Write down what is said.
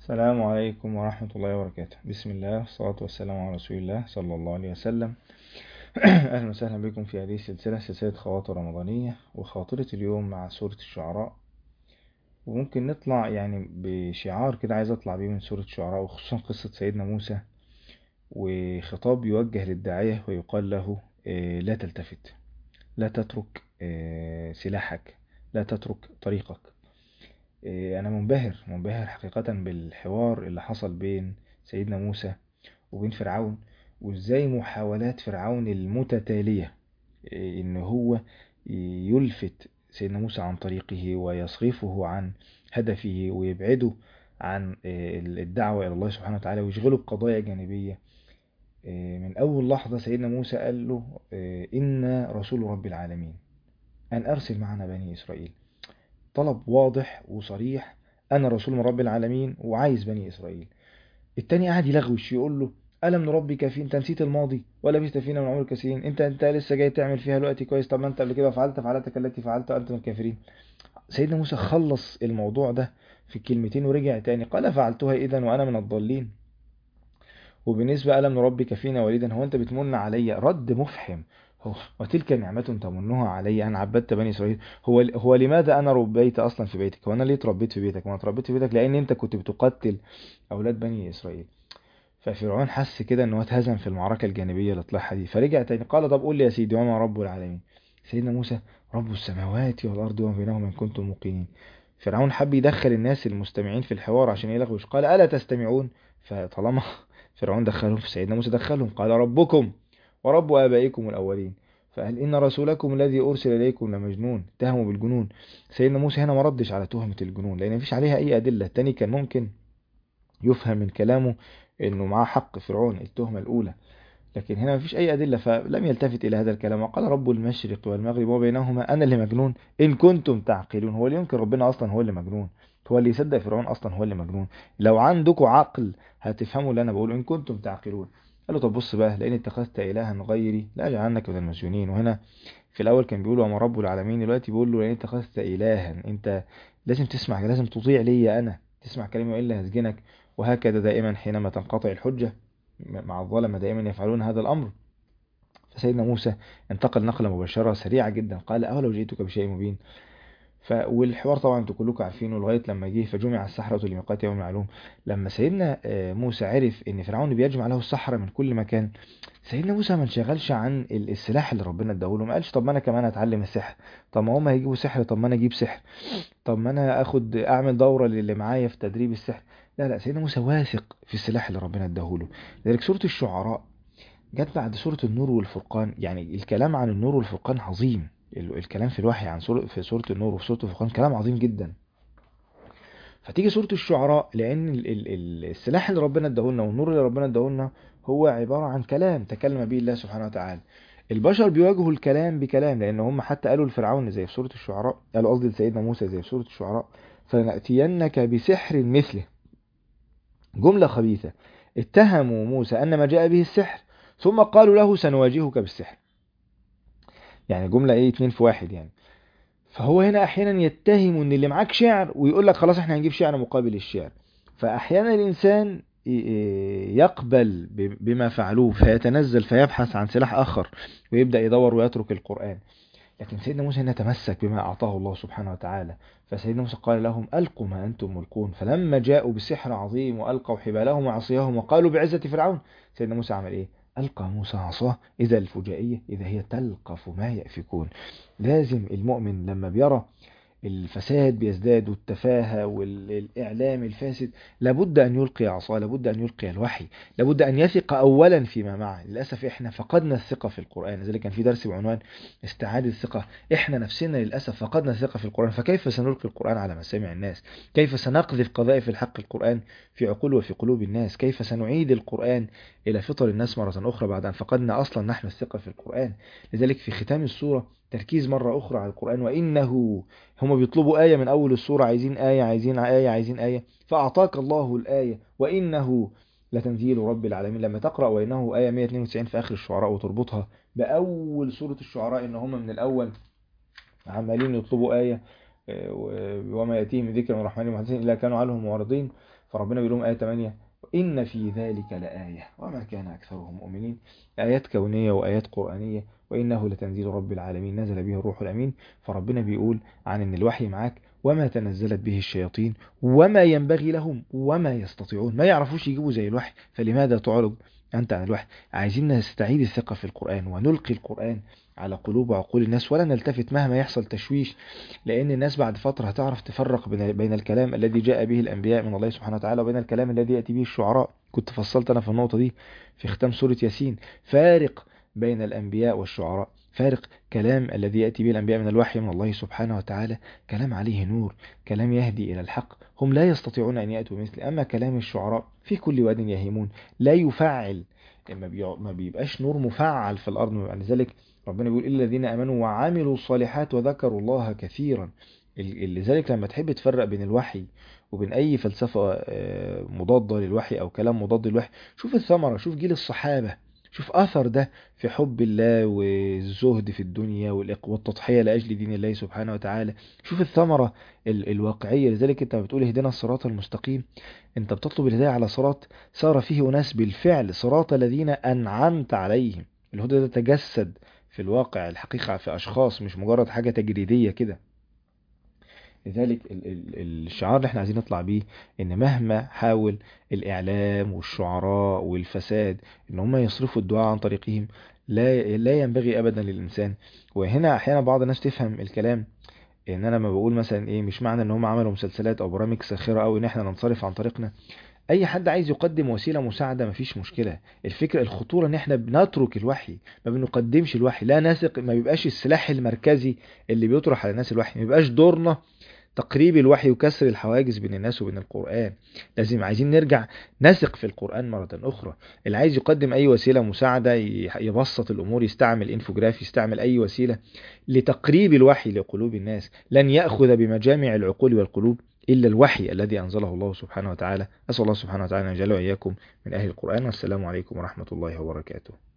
السلام عليكم ورحمة الله وبركاته بسم الله والصلاة والسلام على رسول الله صلى الله عليه وسلم أهلا وسهلا بكم في هذه السلسلة سلسلة خواطر رمضانية وخاطرة اليوم مع سورة الشعراء وممكن نطلع يعني بشعار كده عايز أطلع بيه من سورة الشعراء وخصوصا قصة سيدنا موسى وخطاب يوجه للداعية ويقال له آه، لا تلتفت لا تترك آه، سلاحك لا تترك طريقك آه، أنا منبهر منبهر حقيقة بالحوار اللي حصل بين سيدنا موسى وبين فرعون وازاي محاولات فرعون المتتالية آه، ان هو يلفت سيدنا موسى عن طريقه ويصرفه عن هدفه ويبعده عن آه، الدعوة إلى الله سبحانه وتعالى ويشغله بقضايا جانبية آه، من أول لحظة سيدنا موسى قال له آه، إن رسول رب العالمين أن أرسل معنا بني إسرائيل طلب واضح وصريح أنا رسول من رب العالمين وعايز بني إسرائيل التاني قاعد يلغوش يقول له ألم نربك فيه أنت نسيت الماضي ولبثت فينا من عمرك سنين أنت أنت لسه جاي تعمل فيها الوقت كويس طب ما أنت قبل كده فعلت فعلتك التي فعلت وأنت من الكافرين سيدنا موسى خلص الموضوع ده في كلمتين ورجع تاني قال فعلتها إذا وأنا من الضالين وبالنسبة ألم نربك فينا وليدا هو أنت بتمن علي رد مفحم هو وتلك نعمة تمنها علي أن عبدت بني إسرائيل هو هو لماذا أنا ربيت أصلا في بيتك؟ هو أنا ليه اتربيت في بيتك؟ ما أنا اتربيت في بيتك لأن أنت كنت بتقتل أولاد بني إسرائيل ففرعون حس كده ان هو اتهزم في المعركة الجانبية اللي طلعها دي فرجع تاني قال طب قول لي يا سيدي وما رب العالمين سيدنا موسى رب السماوات والأرض وما بينهما إن كنتم موقنين فرعون حب يدخل الناس المستمعين في الحوار عشان يلغوش قال ألا تستمعون فطالما فرعون دخلهم في سيدنا موسى دخلهم قال ربكم ورب آبائكم الأولين فقال إن رسولكم الذي أرسل إليكم لمجنون اتهموا بالجنون سيدنا موسى هنا ما ردش على تهمة الجنون لأن مفيش عليها أي أدلة التاني كان ممكن يفهم من كلامه انه معاه حق فرعون التهمة الاولى لكن هنا مفيش اي ادلة فلم يلتفت الى هذا الكلام وقال رب المشرق والمغرب وبينهما انا اللي مجنون ان كنتم تعقلون هو اللي ينكر ربنا اصلا هو اللي مجنون هو اللي يصدق فرعون اصلا هو اللي مجنون لو عندكم عقل هتفهموا اللي انا بقوله ان كنتم تعقلون قال له طب بص بقى لان اتخذت الها غيري لا اجعلنك من المسجونين وهنا في الاول كان بيقول وما رب العالمين دلوقتي بيقول له لان اتخذت الها انت لازم تسمع لازم تطيع لي انا تسمع كلامي والا هسجنك وهكذا دائما حينما تنقطع الحجة مع الظلمة دائما يفعلون هذا الأمر فسيدنا موسى انتقل نقلة مباشرة سريعة جدا قال أولو جئتك بشيء مبين ف... والحوار طبعا انتوا كلكم عارفينه لغايه لما جه فجمع السحرة لميقات يوم معلوم لما سيدنا آه، موسى عرف ان فرعون بيجمع له السحرة من كل مكان سيدنا موسى ما انشغلش عن ال- السلاح اللي ربنا اداهوله ما قالش طب ما انا كمان اتعلم السحر طب ما هم هيجيبوا سحر طب ما انا اجيب سحر طب ما انا اخد اعمل دورة للي معايا في تدريب السحر لا لا سيدنا موسى واثق في السلاح اللي ربنا اداهوله لذلك سورة الشعراء جت بعد سورة النور والفرقان يعني الكلام عن النور والفرقان عظيم ال- الكلام في الوحي عن سورة في سورة النور وفي سورة الفرقان كلام عظيم جدا فتيجي سورة الشعراء لأن ال- ال- ال- السلاح اللي ربنا اداهولنا والنور اللي ربنا اداهولنا هو عبارة عن كلام تكلم به الله سبحانه وتعالى البشر بيواجهوا الكلام بكلام لأن هم حتى قالوا لفرعون زي في سورة الشعراء قالوا قصدي لسيدنا موسى زي في سورة الشعراء فلنأتينك بسحر مثله جملة خبيثة اتهموا موسى أن ما جاء به السحر ثم قالوا له سنواجهك بالسحر يعني جملة ايه اتنين في واحد يعني فهو هنا احيانا يتهم ان اللي معاك شعر ويقول لك خلاص احنا هنجيب شعر مقابل الشعر فاحيانا الانسان ي- يقبل ب- بما فعلوه فيتنزل فيبحث عن سلاح اخر ويبدأ يدور ويترك القرآن لكن سيدنا موسى هنا تمسك بما أعطاه الله سبحانه وتعالى فسيدنا موسى قال لهم ألقوا ما أنتم ملقون فلما جاءوا بسحر عظيم وألقوا حبالهم وعصيهم وقالوا بعزة فرعون سيدنا موسى عمل إيه ألقى موسى عصاه إذا الفجائية إذا هي تلقف ما يأفكون لازم المؤمن لما بيرى الفساد بيزداد والتفاهة والإعلام الفاسد لابد أن يلقي عصاه لابد أن يلقي الوحي لابد أن يثق أولا فيما معه للأسف إحنا فقدنا الثقة في القرآن لذلك كان في درس بعنوان استعادة الثقة إحنا نفسنا للأسف فقدنا الثقة في القرآن فكيف سنلقي القرآن على مسامع الناس كيف سنقذف قذائف الحق القرآن في عقول وفي قلوب الناس كيف سنعيد القرآن إلى فطر الناس مرة أخرى بعد أن فقدنا أصلا نحن الثقة في القرآن لذلك في ختام السورة تركيز مرة أخرى على القرآن وإنه هم بيطلبوا آية من أول السورة عايزين آية عايزين آية عايزين آية فأعطاك الله الآية وإنه لتنزيل رب العالمين لما تقرأ وإنه آية 192 في آخر الشعراء وتربطها بأول سورة الشعراء إن هم من الأول عمالين يطلبوا آية آه، وما يأتيهم من ذكر من الرحمن المحدثين إلا كانوا عنهم معرضين فربنا بيقول لهم آية 8 إن في ذلك لآية وما كان أكثرهم مؤمنين آيات كونية وآيات قرآنية وإنه لتنزيل رب العالمين نزل به الروح الأمين فربنا بيقول عن إن الوحي معاك وما تنزلت به الشياطين وما ينبغي لهم وما يستطيعون ما يعرفوش يجيبوا زي الوحي فلماذا تعرض أنت عن الوحي عايزين نستعيد الثقة في القرآن ونلقي القرآن على قلوب وعقول الناس ولا نلتفت مهما يحصل تشويش لأن الناس بعد فترة هتعرف تفرق بين بين الكلام الذي جاء به الأنبياء من الله سبحانه وتعالى وبين الكلام الذي يأتي به الشعراء كنت فصلت أنا في النقطة دي في ختام سورة ياسين فارق بين الأنبياء والشعراء فارق كلام الذي يأتي به الأنبياء من الوحي من الله سبحانه وتعالى كلام عليه نور كلام يهدي إلى الحق هم لا يستطيعون أن يأتوا مثل أما كلام الشعراء في كل واد يهيمون لا يفعل ما بيبقاش نور مفعل في الأرض لذلك ربنا بيقول إلا الذين آمنوا وعملوا الصالحات وذكروا الله كثيرا لذلك لما تحب تفرق بين الوحي وبين أي فلسفة مضادة للوحي أو كلام مضاد للوحي شوف الثمرة شوف جيل الصحابة شوف أثر ده في حب الله والزهد في الدنيا والتضحية لأجل دين الله سبحانه وتعالى شوف الثمرة الواقعية لذلك أنت بتقول اهدنا الصراط المستقيم أنت بتطلب الهداية على صراط سار فيه أناس بالفعل صراط الذين أنعمت عليهم الهدى ده تجسد في الواقع الحقيقة في أشخاص مش مجرد حاجة تجريدية كده لذلك الشعار اللي احنا عايزين نطلع بيه ان مهما حاول الاعلام والشعراء والفساد ان هم يصرفوا الدعاء عن طريقهم لا لا ينبغي ابدا للانسان وهنا احيانا بعض الناس تفهم الكلام ان انا ما بقول مثلا ايه مش معنى ان هم عملوا مسلسلات او برامج ساخره او ان احنا ننصرف عن طريقنا اي حد عايز يقدم وسيله مساعده مفيش مشكله الفكره الخطوره ان احنا بنترك الوحي ما بنقدمش الوحي لا نثق ما بيبقاش السلاح المركزي اللي بيطرح على الناس الوحي ما بيبقاش دورنا تقريب الوحي وكسر الحواجز بين الناس وبين القرآن لازم عايزين نرجع نثق في القرآن مرة أخرى اللي عايز يقدم أي وسيلة مساعدة يبسط الأمور يستعمل انفوجراف يستعمل أي وسيلة لتقريب الوحي لقلوب الناس لن يأخذ بمجامع العقول والقلوب إلا الوحي الذي أنزله الله سبحانه وتعالى أسأل الله سبحانه وتعالى أن يجعل وإياكم من أهل القرآن والسلام عليكم ورحمة الله وبركاته